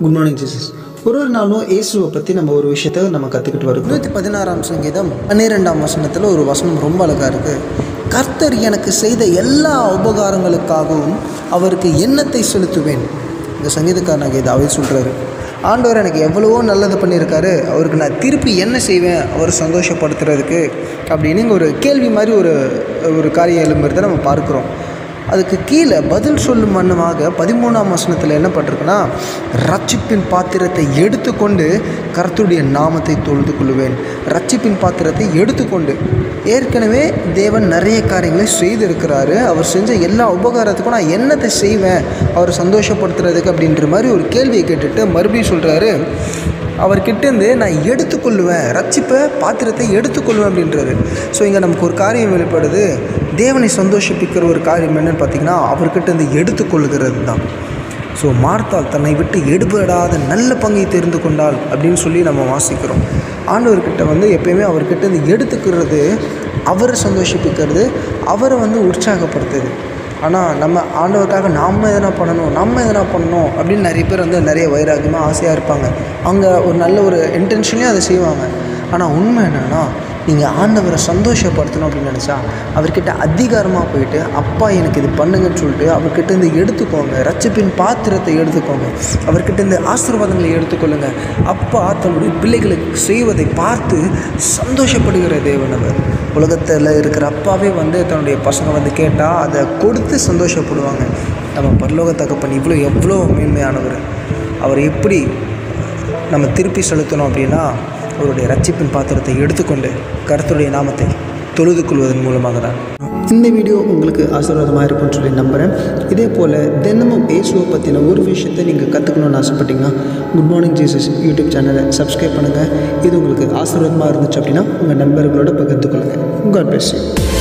good morning Jesus ஒரு ஒரு நாளும் இயேசுவை பற்றி நம்ம ஒரு விஷயத்த நம்ம கற்றுக்கிட்டு வரோம் நூற்றி பதினாறாம் சங்கீதம் பன்னிரெண்டாம் வசனத்தில் ஒரு வசனம் ரொம்ப அழகாக இருக்குது கர்த்தர் எனக்கு செய்த எல்லா உபகாரங்களுக்காகவும் அவருக்கு எண்ணத்தை செலுத்துவேன் இந்த சங்கீதக்காரனாக இது அவர் சொல்கிறாரு ஆண்டவர் எனக்கு எவ்வளவோ நல்லது பண்ணியிருக்காரு அவருக்கு நான் திருப்பி என்ன செய்வேன் அவர் சந்தோஷப்படுத்துறதுக்கு அப்படின்னு இங்க ஒரு கேள்வி மாதிரி ஒரு ஒரு காரியம் எழும்புறதை நம்ம பார்க்குறோம் அதுக்கு கீழே பதில் சொல்லும் வண்ணமாக பதிமூணாம் வசனத்தில் என்ன பட்டிருக்குன்னா ரட்சிப்பின் பாத்திரத்தை எடுத்துக்கொண்டு கர்த்தருடைய நாமத்தை தொழுது கொள்ளுவேன் ரட்சிப்பின் பாத்திரத்தை எடுத்துக்கொண்டு ஏற்கனவே தேவன் நிறைய காரியங்களை செய்திருக்கிறாரு அவர் செஞ்ச எல்லா உபகாரத்துக்கும் நான் என்னத்தை செய்வேன் அவர் சந்தோஷப்படுத்துறதுக்கு அப்படின்ற மாதிரி ஒரு கேள்வியை கேட்டுட்டு மறுபடியும் சொல்கிறாரு அவர்கிட்டேருந்து நான் எடுத்துக்கொள்ளுவேன் ரட்சிப்பை பாத்திரத்தை எடுத்துக்கொள்வேன் அப்படின்றாரு ஸோ இங்கே நமக்கு ஒரு காரியம் வெளிப்படுது தேவனை சந்தோஷிப்பிக்கிற ஒரு காரியம் என்னன்னு பார்த்தீங்கன்னா அவர்கிட்ட இருந்து எடுத்துக்கொள்ளுகிறது தான் ஸோ மார்த்தால் தன்னை விட்டு எடுபடாத நல்ல பங்கை தெரிந்து கொண்டாள் அப்படின்னு சொல்லி நம்ம வாசிக்கிறோம் ஆண்டவர்கிட்ட வந்து எப்பயுமே அவர்கிட்ட இருந்து எடுத்துக்கிறது அவரை சந்தோஷிப்பிக்கிறது அவரை வந்து உற்சாகப்படுத்துது ஆனால் நம்ம ஆண்டவருக்காக நாம் எதனா பண்ணணும் நம்ம எதனா பண்ணணும் அப்படின்னு நிறைய பேர் வந்து நிறைய வைராக்கியமாக ஆசையாக இருப்பாங்க அவங்க ஒரு நல்ல ஒரு இன்டென்ஷன்லேயும் அதை செய்வாங்க ஆனால் உண்மை என்னென்னா நீங்கள் ஆண்டவரை சந்தோஷப்படுத்தணும் அப்படின்னு நினச்சா அவர்கிட்ட அதிகாரமாக போயிட்டு அப்பா எனக்கு இது பண்ணுங்கன்னு சொல்லிட்டு அவர்கிட்ட இருந்து எடுத்துக்கோங்க ரட்சிப்பின் பாத்திரத்தை எடுத்துக்கோங்க அவர்கிட்ட இருந்து ஆசீர்வாதங்களை எடுத்துக்கொள்ளுங்க அப்பா தன்னுடைய பிள்ளைகளுக்கு செய்வதை பார்த்து சந்தோஷப்படுகிற தேவன் அவர் உலகத்தில் இருக்கிற அப்பாவே வந்து தன்னுடைய பசங்க வந்து கேட்டால் அதை கொடுத்து சந்தோஷப்படுவாங்க நம்ம பரலோக தகப்பன் இவ்வளோ எவ்வளோ மேன்மையானவர் அவர் எப்படி நம்ம திருப்பி செலுத்தணும் அப்படின்னா அவருடைய ரட்சிப்பின் பாத்திரத்தை எடுத்துக்கொண்டு கர்த்தருடைய நாமத்தை தொழுது கொள்வதன் மூலமாக தான் இந்த வீடியோ உங்களுக்கு ஆசீர்வாதமாக இருக்கும்னு சொல்லி நம்புகிறேன் இதே போல் தினமும் இயேசுவை பற்றின ஒரு விஷயத்தை நீங்கள் கற்றுக்கணும்னு ஆசைப்பட்டீங்கன்னா குட் மார்னிங் ஜீசஸ் யூடியூப் சேனலை சப்ஸ்கிரைப் பண்ணுங்கள் இது உங்களுக்கு ஆசீர்வாதமாக இருந்துச்சு அப்படின்னா உங்கள் நண்பர்களோட பகிர்ந்து கொள்ளுங்கள் காட் bless you